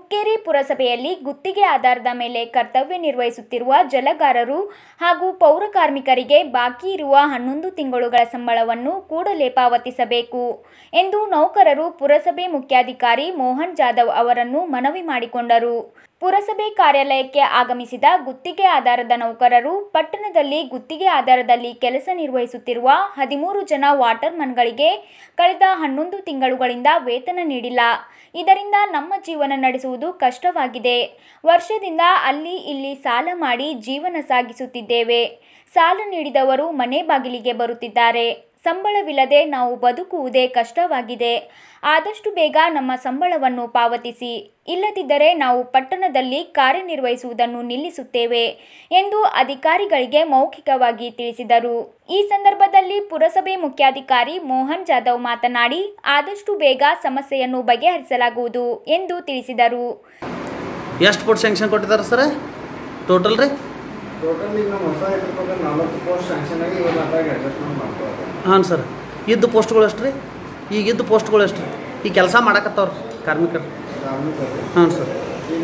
ಹುಕ್ಕೇರಿ ಪುರಸಭೆಯಲ್ಲಿ ಗುತ್ತಿಗೆ ಆಧಾರದ ಮೇಲೆ ಕರ್ತವ್ಯ ನಿರ್ವಹಿಸುತ್ತಿರುವ ಜಲಗಾರರು ಹಾಗೂ ಪೌರ ಕಾರ್ಮಿಕರಿಗೆ ಬಾಕಿ ಇರುವ ಹನ್ನೊಂದು ತಿಂಗಳುಗಳ ಸಂಬಳವನ್ನು ಕೂಡಲೇ ಪಾವತಿಸಬೇಕು ಎಂದು ನೌಕರರು ಪುರಸಭೆ ಮುಖ್ಯಾಧಿಕಾರಿ ಮೋಹನ್ ಜಾಧವ್ ಅವರನ್ನು ಮನವಿ ಮಾಡಿಕೊಂಡರು ಪುರಸಭೆ ಕಾರ್ಯಾಲಯಕ್ಕೆ ಆಗಮಿಸಿದ ಗುತ್ತಿಗೆ ಆಧಾರದ ನೌಕರರು ಪಟ್ಟಣದಲ್ಲಿ ಗುತ್ತಿಗೆ ಆಧಾರದಲ್ಲಿ ಕೆಲಸ ನಿರ್ವಹಿಸುತ್ತಿರುವ ಹದಿಮೂರು ಜನ ವಾಟರ್ಮನ್ಗಳಿಗೆ ಕಳೆದ ಹನ್ನೊಂದು ತಿಂಗಳುಗಳಿಂದ ವೇತನ ನೀಡಿಲ್ಲ ಇದರಿಂದ ನಮ್ಮ ಜೀವನ ನಡೆಸುವುದು ಕಷ್ಟವಾಗಿದೆ ವರ್ಷದಿಂದ ಅಲ್ಲಿ ಇಲ್ಲಿ ಸಾಲ ಮಾಡಿ ಜೀವನ ಸಾಗಿಸುತ್ತಿದ್ದೇವೆ ಸಾಲ ನೀಡಿದವರು ಮನೆ ಬಾಗಿಲಿಗೆ ಬರುತ್ತಿದ್ದಾರೆ ಸಂಬಳವಿಲ್ಲದೆ ನಾವು ಬದುಕುವುದೇ ಕಷ್ಟವಾಗಿದೆ ಆದಷ್ಟು ಬೇಗ ನಮ್ಮ ಸಂಬಳವನ್ನು ಪಾವತಿಸಿ ಇಲ್ಲದಿದ್ದರೆ ನಾವು ಪಟ್ಟಣದಲ್ಲಿ ಕಾರ್ಯನಿರ್ವಹಿಸುವುದನ್ನು ನಿಲ್ಲಿಸುತ್ತೇವೆ ಎಂದು ಅಧಿಕಾರಿಗಳಿಗೆ ಮೌಖಿಕವಾಗಿ ತಿಳಿಸಿದರು ಈ ಸಂದರ್ಭದಲ್ಲಿ ಪುರಸಭೆ ಮುಖ್ಯಾಧಿಕಾರಿ ಮೋಹನ್ ಜಾಧವ್ ಮಾತನಾಡಿ ಆದಷ್ಟು ಬೇಗ ಸಮಸ್ಯೆಯನ್ನು ಬಗೆಹರಿಸಲಾಗುವುದು ಎಂದು ತಿಳಿಸಿದರು ಎಷ್ಟು ಫುಟ್ ಸ್ಯಾಂಕ್ಷನ್ ಕೊಟ್ಟಿದ್ದಾರೆ ಸರ್ ಟೋಟಲ್ ರೀ ಟೋಟಲ್ ಈಗ ನಮ್ಮ ಹೊಸ ಇಟ್ಕೊಂಡು ನಲ್ವತ್ತು ಪೋಸ್ಟ್ ಸ್ಯಾಂಕ್ಷನ್ ಆಗಿ ಇವಾಗ ಅದಾಗಿ ಅಡ್ಜಸ್ಟ್ಮೆಂಟ್ ಮಾಡ್ಕೋದು ಹಾಂ ಸರ್ ಇದ್ದ ಪೋಸ್ಟ್ಗಳು ಎಷ್ಟು ರೀ ಈಗ ಇದ್ದ ಪೋಸ್ಟ್ಗಳು ಎಷ್ಟು ರೀ ಈ ಕೆಲಸ ಮಾಡಕತ್ತವ್ರು ಕಾರ್ಮಿಕರು ಕಾರ್ಮಿಕರು ಹಾಂ ಸರ್ ಈಗ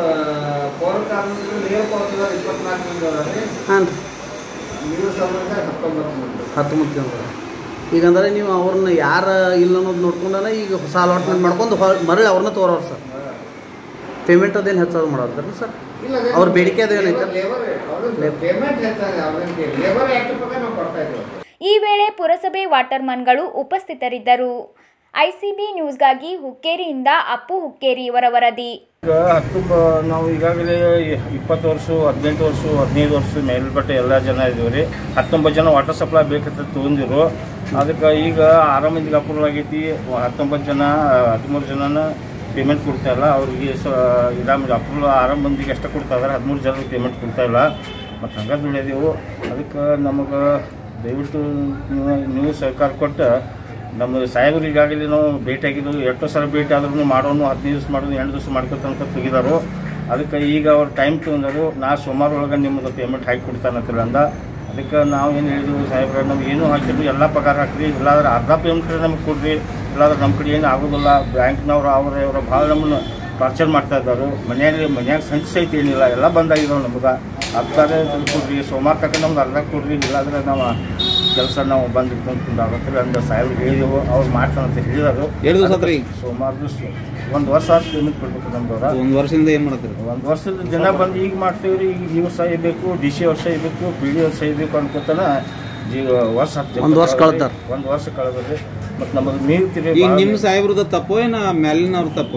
ಪೌರ ಕಾರ್ಮಿಕರು ನೇರ ಪೌರದವ್ರು ಇಪ್ಪತ್ನಾಲ್ಕು ಮಂದಿ ಅದಾರೆ ಹಾಂ ರೀ ನೀವು ಸಂಬಂಧ ಹತ್ತೊಂಬತ್ತು ಮಂದಿ ಹತ್ತೊಂಬತ್ತು ಜನ ಈಗ ಅಂದ್ರೆ ನೀವು ಅವ್ರನ್ನ ಯಾರು ಇಲ್ಲ ಅನ್ನೋದು ನೋಡ್ಕೊಂಡಾನೆ ಈಗ ಹೊಸ ಅಲಾಟ್ಮೆಂಟ್ ಮಾಡ್ಕೊಂಡು ಹೊ ಮರಳಿ ಅವ್ರನ್ನ ತೋರೋರು ಸರ್ ಪೇಮೆಂಟ್ ಅದೇನು ಹೆಚ್ಚಾದ್ರು ಮಾಡೋದ್ರಿ ಸರ್ ಇಲ್ಲ ಅವ್ರ ಬೇಡಿಕೆ ಅದು ಏನೈತೆ? ಲೇಬರ್ ಅವ್ರದ್ದು ಪೇಮೆಂಟ್ ಹೆಚ್ಚಾಗಿ ಅವ್ರಿಗೆ ಲೇಬರ್ ಆ್ಯಕ್ಟ್ ಪ್ರಕಾರ ನಾವು ಕೊಡ್ತಾ ಇದ್ದೀವಿ ಈ ವೇಳೆ ಪುರಸಭೆ ವಾಟರ್ಮನ್ಗಳು ಉಪಸ್ಥಿತರಿದ್ದರು ಐಸಿಬಿ ನ್ಯೂಸ್ಗಾಗಿ ಹುಕ್ಕೇರಿಯಿಂದ ಅಪ್ಪು ಹುಕ್ಕೇರಿ ಇವರ ವರದಿ ಈಗ ಹತ್ತೊಂಬ ನಾವು ಈಗಾಗಲೇ ಇಪ್ಪತ್ತು ವರ್ಷ ಹದಿನೆಂಟು ವರ್ಷ ಹದಿನೈದು ವರ್ಷ ಮೇಲ್ಪಟ್ಟೆ ಎಲ್ಲ ಜನ ಇದ್ದೀವಿ ರೀ ಹತ್ತೊಂಬತ್ತು ಜನ ವಾಟರ್ ಸಪ್ಲೈ ಬೇಕಂತ ತೊಗೊಂಡಿರು ಅದಕ್ಕೆ ಈಗ ಆರು ಮಂದಿಗೆ ಅಪ್ರೂವಲ್ ಆಗೈತಿ ಹತ್ತೊಂಬತ್ತು ಜನ ಹದಿಮೂರು ಜನನ ಪೇಮೆಂಟ್ ಕೊಡ್ತಾ ಇಲ್ಲ ಅವ್ರಿಗೆ ಸ ಇರಾಮ್ ಅಪ್ರೂವಲ್ ಆರು ಮಂದಿಗೆ ಅಷ್ಟೇ ಕೊಡ್ತಾ ಇದಾರೆ ಹದಿಮೂರು ಜನರಿಗೆ ಪೇಮೆಂಟ್ ಕೊಡ್ತಾ ಇಲ್ಲ ಮತ್ತು ಹಂಗೆ ದುಡಿಯೋದೆವು ಅದಕ್ಕೆ ನಮಗೆ ದಯವಿಟ್ಟು ನೀವು ನೀವು ಸಹಕಾರ ಕೊಟ್ಟು ನಮ್ಮ ಸಾಹೇಬರು ಈಗಾಗಲೇ ನಾವು ಭೇಟಿ ಆಗಿದ್ದು ಎಷ್ಟು ಸಲ ಭೇಟಿ ಆದ್ರೂ ಮಾಡೋನು ಹದಿನೈದು ದಿವಸ ಮಾಡೋದು ಎಂಟು ದಿವಸ ಮಾಡ್ಕೊತ ಅಂತ ತೆಗಿದಾರು ಅದಕ್ಕೆ ಈಗ ಅವ್ರು ಟೈಮ್ ತೊಗೊಂಡರು ನಾ ಸೋಮವಾರ ಒಳಗೆ ನಿಮ್ಮದು ಪೇಮೆಂಟ್ ಹಾಕಿ ಕೊಡ್ತಾನಂತಿಲ್ಲ ಅಂದ ಅದಕ್ಕೆ ನಾವು ಏನು ಹೇಳಿದ್ವಿ ಸಾಹೇಬ್ರೆ ನಮ್ಗೆ ಏನೂ ಹಾಕಿದ್ರು ಎಲ್ಲ ಪಗಾರ ಹಾಕ್ರಿ ಇಲ್ಲಾಂದ್ರೆ ಅರ್ಧ ಪೇಮೆಂಟ್ ನಮಗೆ ಕೊಡ್ರಿ ಇಲ್ಲಾಂದ್ರೆ ನಮ್ಮ ಕಡೆ ಏನು ಆಗೋದಿಲ್ಲ ಬ್ಯಾಂಕ್ನವ್ರು ಅವ್ರ ಇವರು ಭಾಳ ನಮ್ಮನ್ನು ಟಾರ್ಚರ್ ಮಾಡ್ತಾ ಇದ್ದಾರೆ ಮನೆಯಲ್ಲಿ ಮನ್ಯಾಗ ಸಂಚೆ ಐತಿ ಏನಿಲ್ಲ ಎಲ್ಲ ಬಂದಾಗಿದಾವೆ ನಮ್ಗೆ ಹತ್ತಾರೆ ಕೊಡ್ರಿ ಸೋಮವಾರ ತಕ್ಕ ನಮ್ಗೆ ಅರ್ಧ ಕೊಡ್ರಿ ಇಲ್ಲಾಂದ್ರೆ ನಾವು ಕೆಲಸ ನಾವು ಬಂದು ಆಗುತ್ತೆ ಅಂದ್ರೆ ಸಾಹೇಬ್ರು ಹೇಳಿದೆವು ಅವ್ರು ಮಾಡ್ತಾನಂತ ಹೇಳಿದರು ಎರಡು ದಿವಸ ಆತ್ರಿ ಸೋಮವಾರ ದಿವಸ ಒಂದು ವರ್ಷ ಆದ ಪೇಮೆಂಟ್ ಕೊಡ್ಬೇಕು ನಮ್ದವ್ರ ಒಂದು ವರ್ಷದಿಂದ ಏನು ಮಾಡತ್ತೀರಿ ಒಂದು ವರ್ಷದ ಜನ ಬಂದು ಈಗ ಮಾಡ್ತೀವಿ ರೀ ಈಗ ಈ ವರ್ಷ ಇರಬೇಕು ಡಿ ಸಿ ವರ್ಷ ಇರಬೇಕು ಪಿ ಡಿ ವರ್ಷ ಇರಬೇಕು ಅನ್ಕೋತಾನ ಜೀವ ವರ್ಷ ಹತ್ತು ಒಂದ್ ವರ್ಷ ಕಳ್ದಾರ. ಒಂದು ವರ್ಷ ಕಳೆದ್ರಿ ಮತ್ತು ನಮಗೆ ಮೀರ್ತಿರಿ ಈಗ ನಿಮ್ಮ ಸಾಹೇಬ್ರದ ತಪ್ಪು ಏನ ಮ್ಯಾಲಿನವ್ರ ತಪ್ಪು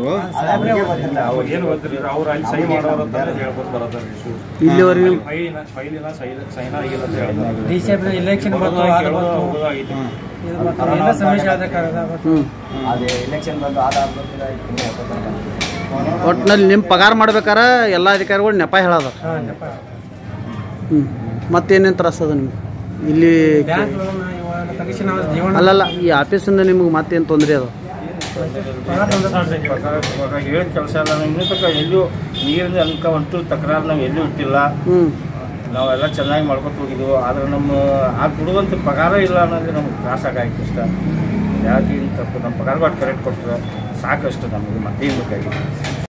ಏನು ಗೊತ್ತಿಲ್ಲ ಅವ್ರು ಅಲ್ಲಿ ಸಹಿ ಮಾಡೋರು ಅಂತ ಹೇಳ್ಬೋದು ಬರೋದ್ರ ಇಲ್ಲಿವರೆಗೂ ಫೈಲಿನ ಫೈಲಿನ ಸೈನ್ ಆಗಿಲ್ಲ ಅಂತ ಹೇಳಿದ್ರು ಡಿಸೆಂಬರ್ ಎಲೆಕ್ಷನ್ ಬಂತು ಹೋಗೋದು, ಅದು ಕೇಳೋದು, ಬಂತು ಹೋಗೋದು ಆಗಿತ್ತು. ಇದು ಬಂತು ಎಲ್ಲ ಸಮಸ್ಯೆ ಆದ ಹ್ಞೂ ಅದೇ ಎಲೆಕ್ಷನ್ ಬಂದು ಆಧಾರ್ ಬಂದಿಲ್ಲ ಒಟ್ಟಿನಲ್ಲಿ ನಿಮ್ಮ ಪಗಾರ ಮಾಡ್ಬೇಕಾರ ಎಲ್ಲ ಅಧಿಕಾರಿಗಳು ನೆಪ ಹೇಳೋದ ಹ್ಞೂ ಮತ್ತೇನೇನು ತ್ರಾಸ ಅದ ನಿಮ್ಗೆ ಇಲ್ಲಿ ಬ್ಯಾಂಕ್ ಲೋನ್ ಇವಾಗ ತಕ್ಷಣ ಜೀವನ ಅಲ್ಲಲ್ಲ ಈ ಆಫೀಸಿಂದ ನಿಮ್ಗೆ ಮತ್ತೇನು ತೊಂದರೆ ಅದ ಹೇಳಿದ ಕೆಲಸ ಎಲ್ಲ ನಾವು ಇನ್ನೂ ತನಕ ಎಲ್ಲೂ ನೀರಿನ ಅನ್ಕ ಒಂಟು ತಕರಾರು ನಾವು ಎಲ್ಲೂ ಇಟ್ಟಿಲ್ಲ ಹ್ಞೂ ನಾವೆಲ್ಲ ಚೆನ್ನಾಗಿ ಮಾಡ್ಕೊತ ಹೋಗಿದ್ವು ಆದ್ರೆ ನಮ್ಮ ಆ ಕೊಡುವಂಥ ಪಗಾರ ಇಲ್ಲ ಅನ್ನೋದು ನಮ್ಗೆ ತ್ರಾಸ ಆಗಾಯ್ತು ಇಷ್ಟ ಯಾಕೆ ಇಂಥ ನಮ್ಮ ಪಗಾರ ಕರೆಕ್ಟ್ ಕೊಟ್ಟರೆ ಸಾಕಷ್ಟು ನಮಗೆ ಮತ್ತೆ ಬೇಕಾಗಿ